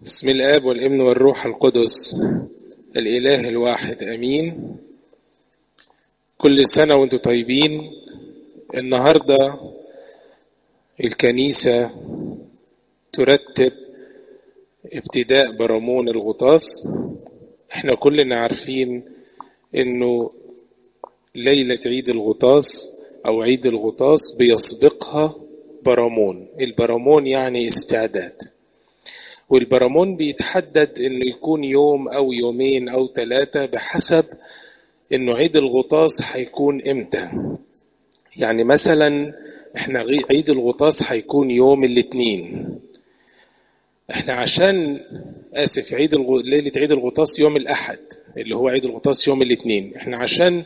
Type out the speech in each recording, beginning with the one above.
بسم الآب والابن والروح القدس الإله الواحد أمين كل سنة وانتم طيبين النهاردة الكنيسة ترتب ابتداء برامون الغطاس احنا كلنا عارفين انه ليلة عيد الغطاس او عيد الغطاس بيسبقها برامون البرامون يعني استعداد والبرامون بيتحدد انه يكون يوم او يومين او ثلاثة بحسب انه عيد الغطاس هيكون امتى يعني مثلا احنا عيد الغطاس هيكون يوم الاثنين احنا عشان اسف عيد الغ... ليله عيد الغطاس يوم الاحد اللي هو عيد الغطاس يوم الاثنين احنا عشان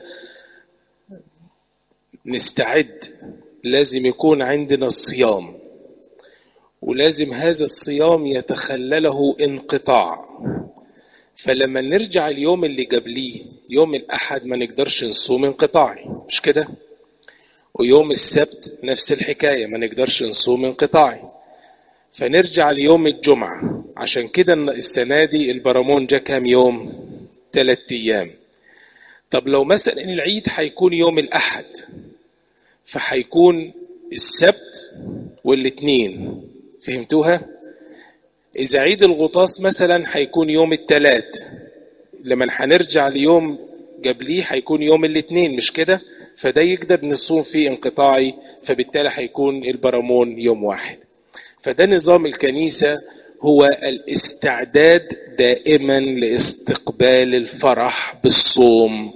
نستعد لازم يكون عندنا الصيام ولازم هذا الصيام يتخلله انقطاع فلما نرجع اليوم اللي قبليه يوم الأحد ما نقدرش نصوم انقطاعي مش كده ويوم السبت نفس الحكاية ما نقدرش نصوم انقطاعي فنرجع ليوم الجمعة عشان كده السنة دي البرامون جا كام يوم ثلاثة أيام طب لو مثلا العيد هيكون يوم الأحد فهيكون السبت والاثنين فهمتوها؟ إذا عيد الغطاس مثلا هيكون يوم الثلاث لما هنرجع ليوم قبليه هيكون يوم الاثنين مش كده؟ فده يقدر نصوم فيه انقطاعي فبالتالي هيكون البرامون يوم واحد. فده نظام الكنيسة هو الاستعداد دائما لاستقبال الفرح بالصوم.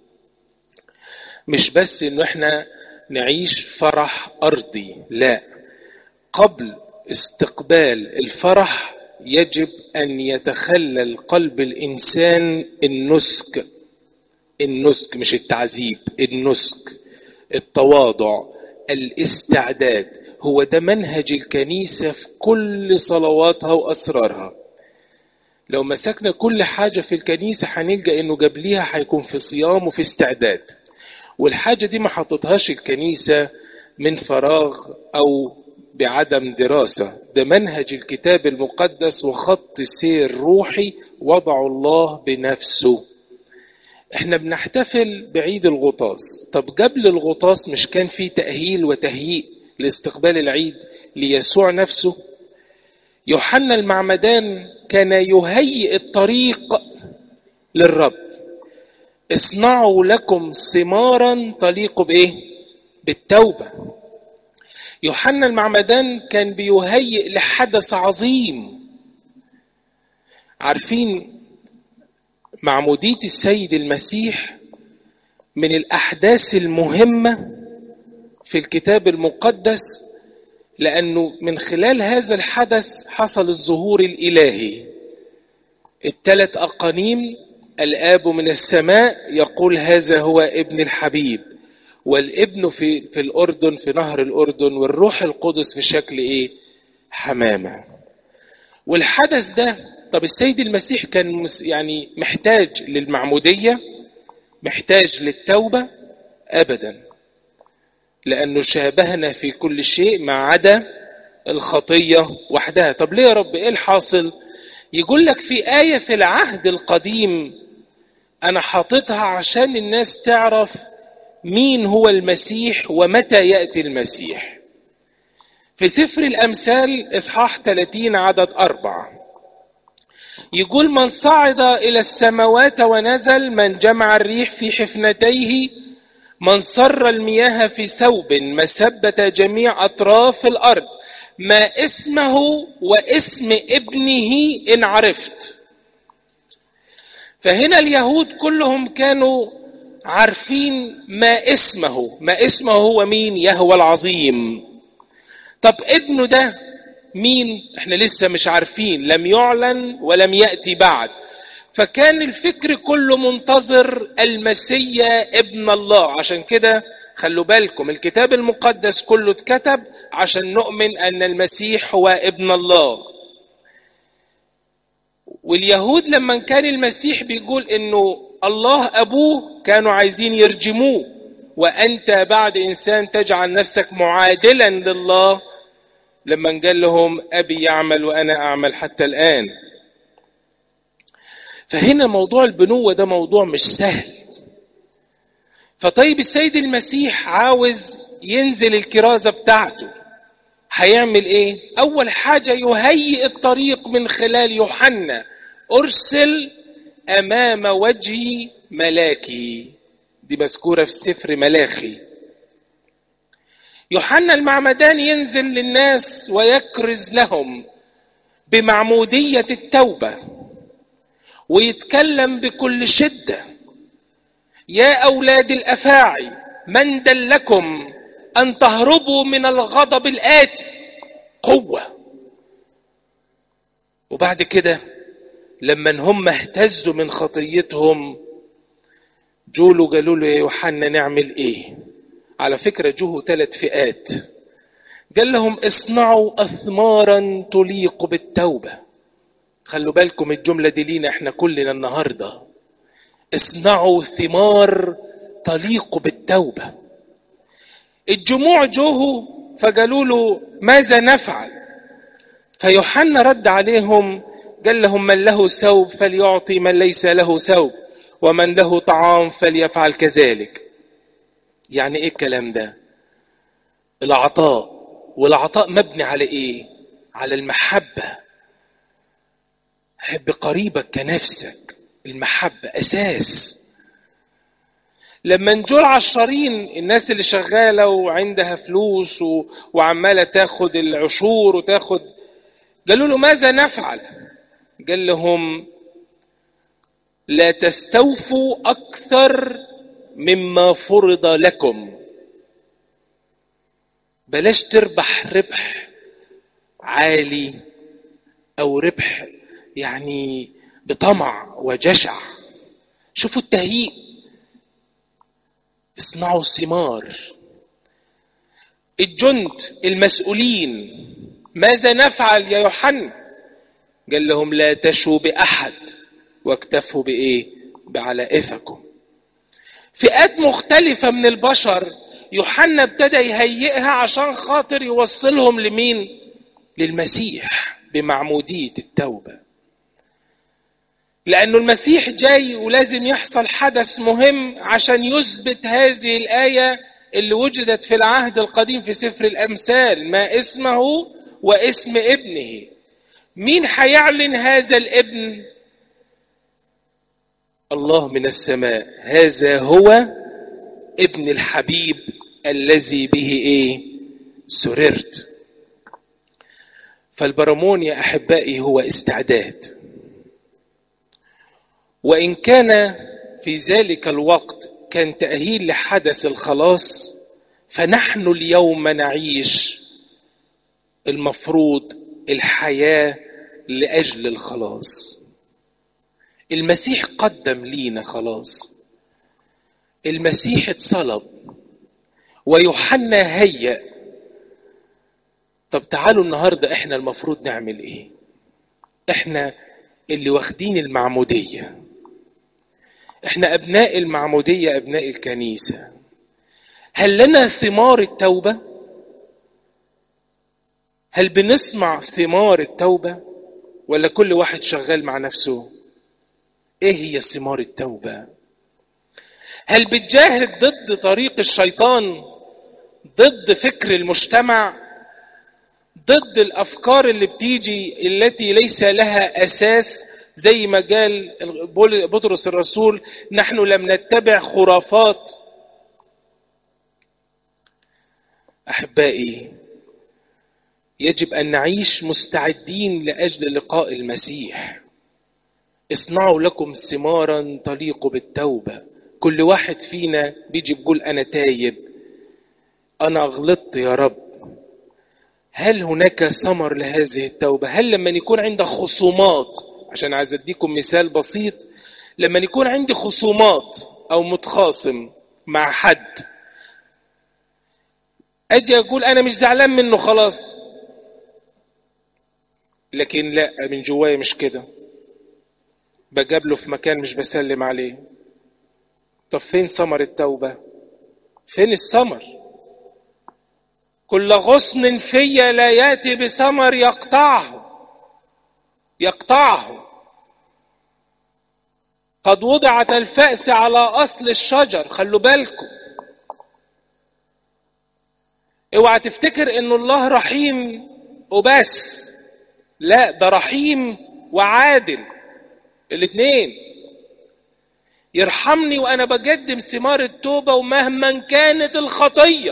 مش بس انه احنا نعيش فرح ارضي، لا. قبل استقبال الفرح يجب ان يتخلل قلب الانسان النسك النسك مش التعذيب النسك التواضع الاستعداد هو ده منهج الكنيسه في كل صلواتها واسرارها لو مسكنا كل حاجه في الكنيسه هنلقى انه قبليها هيكون في صيام وفي استعداد والحاجه دي ما حطتهاش الكنيسه من فراغ او بعدم دراسة ده منهج الكتاب المقدس وخط سير روحي وضعه الله بنفسه احنا بنحتفل بعيد الغطاس طب قبل الغطاس مش كان في تأهيل وتهيئ لاستقبال العيد ليسوع نفسه يوحنا المعمدان كان يهيئ الطريق للرب اصنعوا لكم ثمارا تليق بايه بالتوبه يوحنا المعمدان كان بيهيئ لحدث عظيم عارفين معمودية السيد المسيح من الأحداث المهمة في الكتاب المقدس لأنه من خلال هذا الحدث حصل الظهور الإلهي الثلاث أقانيم الآب من السماء يقول هذا هو ابن الحبيب والابن في في الاردن في نهر الاردن والروح القدس في شكل ايه حمامه والحدث ده طب السيد المسيح كان يعني محتاج للمعموديه محتاج للتوبه ابدا لانه شابهنا في كل شيء ما عدا الخطيه وحدها طب ليه يا رب ايه الحاصل يقول لك في ايه في العهد القديم انا حاططها عشان الناس تعرف مين هو المسيح ومتى يأتي المسيح في سفر الأمثال إصحاح 30 عدد أربعة يقول من صعد إلى السماوات ونزل من جمع الريح في حفنتيه من صر المياه في ثوب مسبة جميع أطراف الأرض ما اسمه واسم ابنه إن عرفت فهنا اليهود كلهم كانوا عارفين ما اسمه ما اسمه هو مين يهوى العظيم طب ابنه ده مين احنا لسه مش عارفين لم يعلن ولم يأتي بعد فكان الفكر كله منتظر المسيا ابن الله عشان كده خلوا بالكم الكتاب المقدس كله اتكتب عشان نؤمن ان المسيح هو ابن الله واليهود لما كان المسيح بيقول انه الله ابوه كانوا عايزين يرجموه وانت بعد انسان تجعل نفسك معادلا لله لما قال لهم ابي يعمل وانا اعمل حتى الان فهنا موضوع البنوة ده موضوع مش سهل فطيب السيد المسيح عاوز ينزل الكرازة بتاعته هيعمل ايه اول حاجة يهيئ الطريق من خلال يوحنا ارسل امام وجهي ملاكي دي مذكورة في سفر ملاخي يوحنا المعمدان ينزل للناس ويكرز لهم بمعمودية التوبة ويتكلم بكل شدة يا أولاد الأفاعي من دلكم أن تهربوا من الغضب الآتي قوة وبعد كده لما هم اهتزوا من خطيتهم جولوا قالوا له يا يوحنا نعمل ايه على فكرة جوه ثلاث فئات قال لهم اصنعوا أثمارا تليق بالتوبة خلوا بالكم الجملة دي لينا احنا كلنا النهاردة اصنعوا ثمار تليق بالتوبة الجموع جوه فقالوا له ماذا نفعل فيوحنا رد عليهم قال لهم من له ثوب فليعطي من ليس له ثوب ومن له طعام فليفعل كذلك يعني ايه الكلام ده العطاء والعطاء مبني على ايه على المحبة حب قريبك كنفسك المحبة اساس لما نجول عشرين الناس اللي شغالة وعندها فلوس و... وعمالة تاخد العشور وتاخد قالوا له ماذا نفعل قال لهم لا تستوفوا أكثر مما فرض لكم بلاش تربح ربح عالي او ربح يعني بطمع وجشع شوفوا التهيئ اصنعوا الثمار الجند المسؤولين ماذا نفعل يا يوحنا قال لهم لا تشوا باحد واكتفوا بايه بعلائفكم فئات مختلفة من البشر يوحنا ابتدى يهيئها عشان خاطر يوصلهم لمين للمسيح بمعمودية التوبة لأنه المسيح جاي ولازم يحصل حدث مهم عشان يثبت هذه الآية اللي وجدت في العهد القديم في سفر الأمثال ما اسمه واسم ابنه مين هيعلن هذا الابن الله من السماء هذا هو ابن الحبيب الذي به ايه سررت فالبرمون يا احبائي هو استعداد وان كان في ذلك الوقت كان تاهيل لحدث الخلاص فنحن اليوم نعيش المفروض الحياه لاجل الخلاص المسيح قدم لينا خلاص المسيح اتصلب ويوحنا هيأ طب تعالوا النهاردة احنا المفروض نعمل ايه احنا اللي واخدين المعمودية احنا ابناء المعمودية ابناء الكنيسة هل لنا ثمار التوبة هل بنسمع ثمار التوبة ولا كل واحد شغال مع نفسه ايه هي ثمار التوبة هل بتجاهد ضد طريق الشيطان ضد فكر المجتمع ضد الافكار اللي بتيجي التي ليس لها اساس زي ما قال بطرس الرسول نحن لم نتبع خرافات احبائي يجب ان نعيش مستعدين لاجل لقاء المسيح اصنعوا لكم ثمارا تليق بالتوبه كل واحد فينا بيجي بيقول انا تايب انا غلطت يا رب هل هناك ثمر لهذه التوبه هل لما يكون عندك خصومات عشان عايز اديكم مثال بسيط لما يكون عندي خصومات او متخاصم مع حد اجي اقول انا مش زعلان منه خلاص لكن لا من جوايا مش كده بجابله في مكان مش بسلم عليه طب فين ثمر التوبة فين الثمر كل غصن في لا يأتي بثمر يقطعه يقطعه قد وضعت الفأس على أصل الشجر خلوا بالكم اوعى تفتكر ان الله رحيم وبس لا ده رحيم وعادل الاثنين يرحمني وانا بقدم ثمار التوبه ومهما كانت الخطيه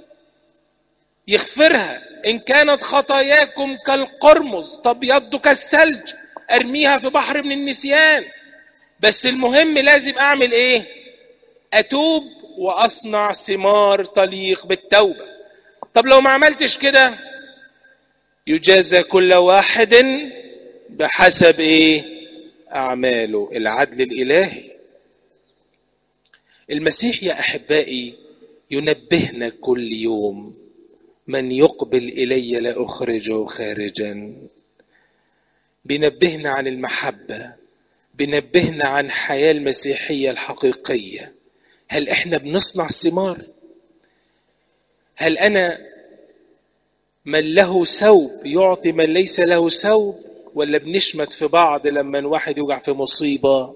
يغفرها ان كانت خطاياكم كالقرمز تبيض كالثلج ارميها في بحر من النسيان بس المهم لازم اعمل ايه اتوب واصنع ثمار تليق بالتوبه طب لو ما عملتش كده يجازى كل واحد بحسب ايه اعماله العدل الالهي المسيح يا احبائي ينبهنا كل يوم من يقبل الي لاخرجه خارجا بينبهنا عن المحبه بينبهنا عن الحياه المسيحيه الحقيقيه هل احنا بنصنع ثمار هل انا من له ثوب يعطي من ليس له ثوب ولا بنشمت في بعض لما واحد يوقع في مصيبه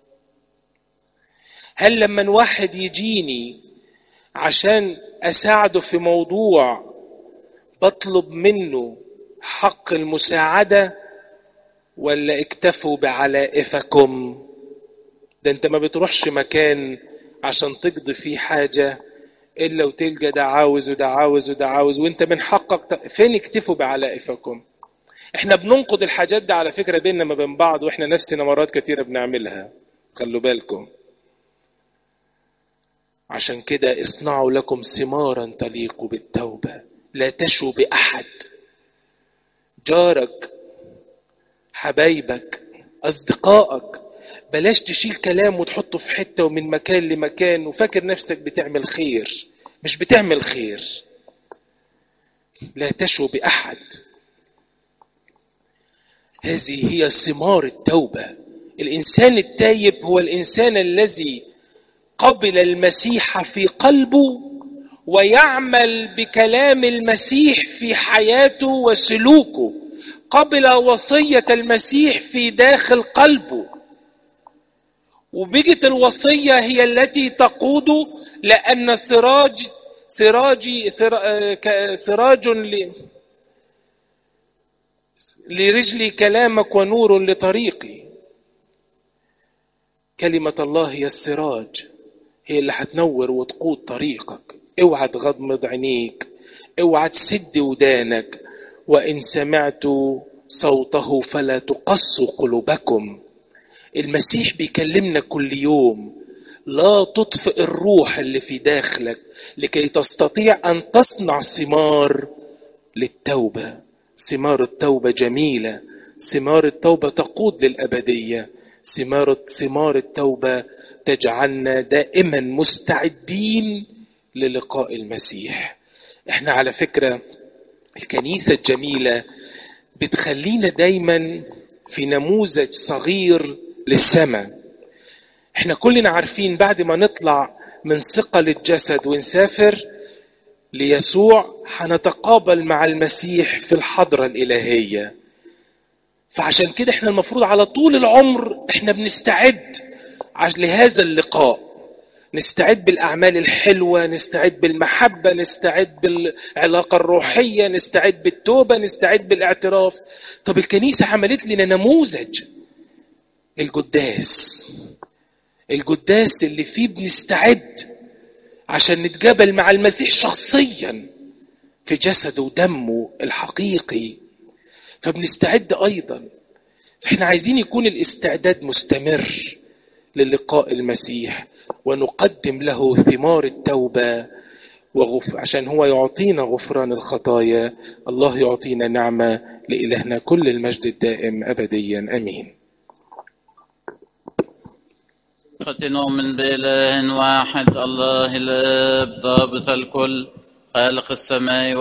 هل لما واحد يجيني عشان اساعده في موضوع بطلب منه حق المساعده ولا اكتفوا بعلائفكم ده انت ما بتروحش مكان عشان تقضي فيه حاجه الا وتلقى ده عاوز وده عاوز وده عاوز وانت من حقك ت... فين اكتفوا بعلائفكم احنا بننقد الحاجات دي على فكره بيننا ما بين بعض واحنا نفسنا مرات كتيره بنعملها خلوا بالكم عشان كده اصنعوا لكم ثمارا تليق بالتوبه لا تشوا باحد جارك حبايبك اصدقائك بلاش تشيل كلام وتحطه في حته ومن مكان لمكان وفاكر نفسك بتعمل خير مش بتعمل خير لا تشوا باحد هذه هي ثمار التوبه الانسان التايب هو الانسان الذي قبل المسيح في قلبه ويعمل بكلام المسيح في حياته وسلوكه قبل وصيه المسيح في داخل قلبه وبقت الوصية هي التي تقود لأن سراج سراجي سراج لرجلي كلامك ونور لطريقي كلمة الله هي السراج هي اللي هتنور وتقود طريقك اوعى تغمض عينيك اوعى تسد ودانك وإن سمعت صوته فلا تقصوا قلوبكم المسيح بيكلمنا كل يوم لا تطفئ الروح اللي في داخلك لكي تستطيع ان تصنع ثمار للتوبه ثمار التوبه جميله ثمار التوبه تقود للابديه ثمار ثمار التوبه تجعلنا دائما مستعدين للقاء المسيح احنا على فكره الكنيسه الجميله بتخلينا دايما في نموذج صغير للسماء احنا كلنا عارفين بعد ما نطلع من ثقل الجسد ونسافر ليسوع هنتقابل مع المسيح في الحضرة الإلهية فعشان كده احنا المفروض على طول العمر احنا بنستعد لهذا اللقاء نستعد بالأعمال الحلوة نستعد بالمحبة نستعد بالعلاقة الروحية نستعد بالتوبة نستعد بالاعتراف طب الكنيسة عملت لنا نموذج القداس القداس اللي فيه بنستعد عشان نتقابل مع المسيح شخصيا في جسده ودمه الحقيقي فبنستعد ايضا فاحنا عايزين يكون الاستعداد مستمر للقاء المسيح ونقدم له ثمار التوبه وغف عشان هو يعطينا غفران الخطايا الله يعطينا نعمه لالهنا كل المجد الدائم ابديا امين نؤمن بإله واحد الله الآب ضابط الكل خالق السماء